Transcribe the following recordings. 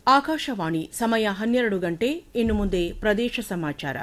ಆಕಾಶವಾಣಿ ಸಮಯ ಹನ್ನೆರಡು ಗಂಟೆ ಇನ್ನು ಮುಂದೆ ಪ್ರದೇಶ ಸಮಾಚಾರ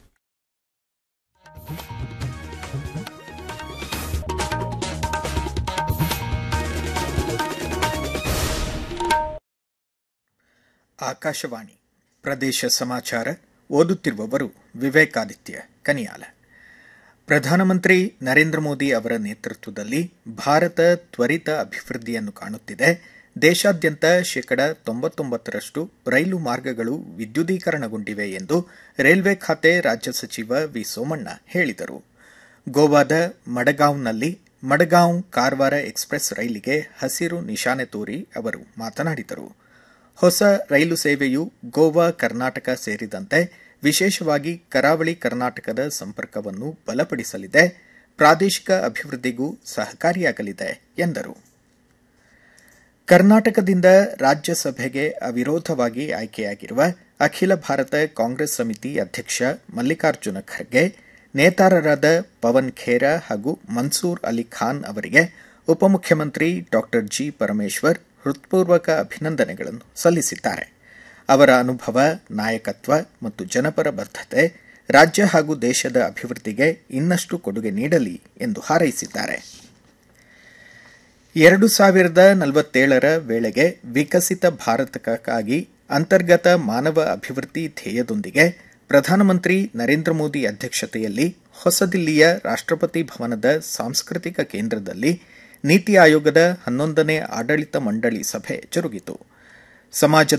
ಆಕಾಶವಾಣಿ ಪ್ರದೇಶ ಸಮಾಚಾರ ಓದುತ್ತಿರುವವರು ವಿವೇಕಾದಿತ್ಯ ಕನಿಯಾಲ ಪ್ರಧಾನಮಂತ್ರಿ ನರೇಂದ್ರ ಮೋದಿ ಅವರ ನೇತೃತ್ವದಲ್ಲಿ ಭಾರತ ತ್ವರಿತ ಅಭಿವೃದ್ಧಿಯನ್ನು ಕಾಣುತ್ತಿದೆ ದೇಶಾದ್ಯಂತ ಶೇಕಡ ತೊಂಬತ್ತೊಂಬತ್ತರಷ್ಟು ರೈಲು ಮಾರ್ಗಗಳು ವಿದ್ಯುದೀಕರಣಗೊಂಡಿವೆ ಎಂದು ರೈಲ್ವೆ ಖಾತೆ ರಾಜ್ಯ ಸಚಿವ ವಿ ಸೋಮಣ್ಣ ಹೇಳಿದರು ಗೋವಾದ ಮಡಗಾಂವ್ನಲ್ಲಿ ಮಡಗಾಂವ್ ಕಾರವಾರ ಎಕ್ಸ್ಪ್ರೆಸ್ ರೈಲಿಗೆ ಹಸಿರು ನಿಶಾನೆ ತೋರಿ ಅವರು ಮಾತನಾಡಿದರು ಹೊಸ ರೈಲು ಸೇವೆಯು ಗೋವಾ ಕರ್ನಾಟಕ ಸೇರಿದಂತೆ ವಿಶೇಷವಾಗಿ ಕರಾವಳಿ ಕರ್ನಾಟಕದ ಸಂಪರ್ಕವನ್ನು ಬಲಪಡಿಸಲಿದೆ ಪ್ರಾದೇಶಿಕ ಅಭಿವೃದ್ಧಿಗೂ ಸಹಕಾರಿಯಾಗಲಿದೆ ಎಂದರು ಕರ್ನಾಟಕದಿಂದ ರಾಜ್ಯಸಭೆಗೆ ಅವಿರೋಧವಾಗಿ ಆಯ್ಕೆಯಾಗಿರುವ ಅಖಿಲ ಭಾರತ ಕಾಂಗ್ರೆಸ್ ಸಮಿತಿ ಅಧ್ಯಕ್ಷ ಮಲ್ಲಿಕಾರ್ಜುನ ಖರ್ಗೆ ನೇತಾರರಾದ ಪವನ್ ಖೇರಾ ಹಾಗೂ ಮನ್ಸೂರ್ ಅಲಿ ಖಾನ್ ಅವರಿಗೆ ಉಪಮುಖ್ಯಮಂತ್ರಿ ಡಾ ಜಿ ಪರಮೇಶ್ವರ್ ಹೃತ್ಪೂರ್ವಕ ಅಭಿನಂದನೆಗಳನ್ನು ಸಲ್ಲಿಸಿದ್ದಾರೆ ಅವರ ಅನುಭವ ನಾಯಕತ್ವ ಮತ್ತು ಜನಪರ ಬದ್ಧತೆ ರಾಜ್ಯ ಹಾಗೂ ದೇಶದ ಅಭಿವೃದ್ಧಿಗೆ ಇನ್ನಷ್ಟು ಕೊಡುಗೆ ನೀಡಲಿ ಎಂದು ಹಾರೈಸಿದ್ದಾರೆ ಎರಡು ಸಾವಿರದ ನಲವತ್ತೇಳರ ವೇಳೆಗೆ ವಿಕಸಿತ ಭಾರತಕ್ಕಾಗಿ ಅಂತರ್ಗತ ಮಾನವ ಅಭಿವೃದ್ಧಿ ಧ್ಯೇಯದೊಂದಿಗೆ ಪ್ರಧಾನಮಂತ್ರಿ ನರೇಂದ್ರ ಮೋದಿ ಅಧ್ಯಕ್ಷತೆಯಲ್ಲಿ ಹೊಸದಿಲ್ಲಿಯ ರಾಷ್ಟಪತಿ ಭವನದ ಸಾಂಸ್ಕೃತಿಕ ಕೇಂದ್ರದಲ್ಲಿ ನೀತಿ ಆಯೋಗದ ಹನ್ನೊಂದನೇ ಆಡಳಿತ ಮಂಡಳಿ ಸಭೆ ಜರುಗಿತು ಸಮಾಜದ